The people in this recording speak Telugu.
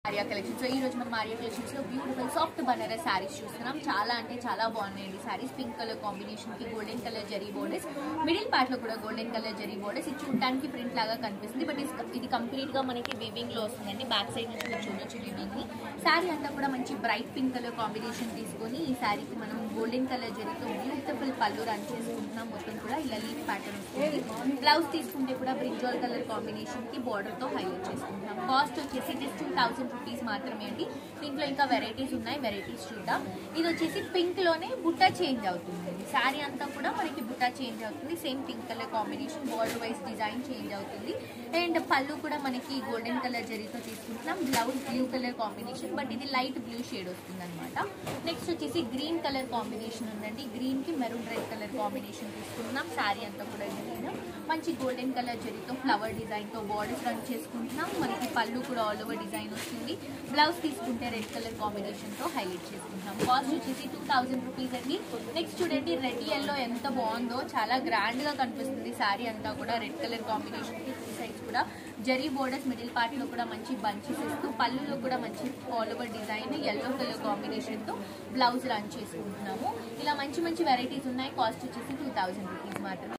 ఆర్యా కలెక్షన్ సో ఈ రోజు మనం ఆర్యా కలెక్షన్స్ లో బ్యూటిఫుల్ సాఫ్ట్ బనారస్ శారీస్ చూస్తున్నాం చాలా అంటే చాలా బాగున్నాయండి శారీస్ పింక్ కలర్ కాంబినేషన్ కి golden colour zari borders middle part లో కూడా గోల్డెన్ కలర్ జరీ బోర్డర్స్ ఇది చూడడానికి ప్రింట్ లాగా కనిపిస్తుంది బట్ ఇది కంప్లీట్ గా మనకి వివింగ్ లో వస్తుందండి బ్యాక్ సైడ్ నుంచి మీరు చూడొచ్చు వివింగ్ ని శారీ అంతా కూడా మంచి బ్రైట్ పింక్ కలర్ కాంబినేషన్ తీసుకొని ఈ శారీకి మనం గోల్డెన్ కలర్ జరీతో బ్యూటిఫుల్ పళ్ళు రన్ చేసుకుంటున్నాం మొత్తం కూడా ఇలా లీఫ్ ప్యాటర్న్ వస్తుంది బ్లౌజ్ తీసుకుంటే కూడా బ్రింజాల్ కలర్ కాంబినేషన్ కి బార్డర్ తో హైలైట్ చేసుకుంటున్నాం కాస్ట్ వచ్చేసి జస్ట్ టూ థౌసండ్ రూపీస్ మాత్రమే అండి దీంట్లో ఇంకా వెరైటీస్ ఉన్నాయి వెరైటీస్ చూద్దాం ఇది వచ్చేసి పింక్ లోనే బుట్ట చేంజ్ అవుతుంది శారీ అంతా కూడా మనకి బుట్ట చేంజ్ అవుతుంది same pink colour combination border wise design change అవుతుంది అండ్ పళ్ళు కూడా మనకి గోల్డెన్ కలర్ జరీతో తీసుకుంటున్నాం blouse blue colour combination but ఇది లైట్ బ్లూ షేడ్ వస్తుంది అనమాట నెక్స్ట్ వచ్చేసి గ్రీన్ కలర్ కాంబినేషన్ ఉందండి గ్రీన్ కి మెరూన్ రెడ్ కలర్ కాంబినేషన్ తీసుకుంటున్నాం శారీ అంతా కూడా గ్రీన్ మంచి గోల్డెన్ కలర్ జరీతో ఫ్లవర్ డిజైన్ తో బార్డర్స్ రన్ చేసుకుంటున్నాం మనకి పళ్ళు కూడా ఆల్ ఓవర్ డిజైన్ వస్తుంది బ్లౌజ్ తీసుకుంటే రెడ్ కలర్ కాంబినేషన్ తో హైలైట్ చేసుకుంటున్నాం కాస్ట్ వచ్చేసి టూ థౌసండ్ రూపీస్ అండి నెక్స్ట్ చూడండి రెడ్ ఎల్లో ఎంత బాగుందో చాలా గ్రాండ్ గా కనిపిస్తుంది శారీ అంతా కూడా రెడ్ కలర్ కాంబినేషన్ కి టూ సైడ్స్ కూడా జరీ బోర్డర్స్ మిడిల్ పార్ట్ లో కూడా మంచి బంచెస్ ఇస్తూ పళ్ళులో కూడా మంచి all over design yellow colour combination తో బ్లౌజ్ రన్ చేసుకుంటున్నాము ఇలా మంచి మంచి వెరైటీస్ ఉన్నాయి కాస్ట్ వచ్చేసి టూ థౌసండ్ రూపీస్ మాత్రమే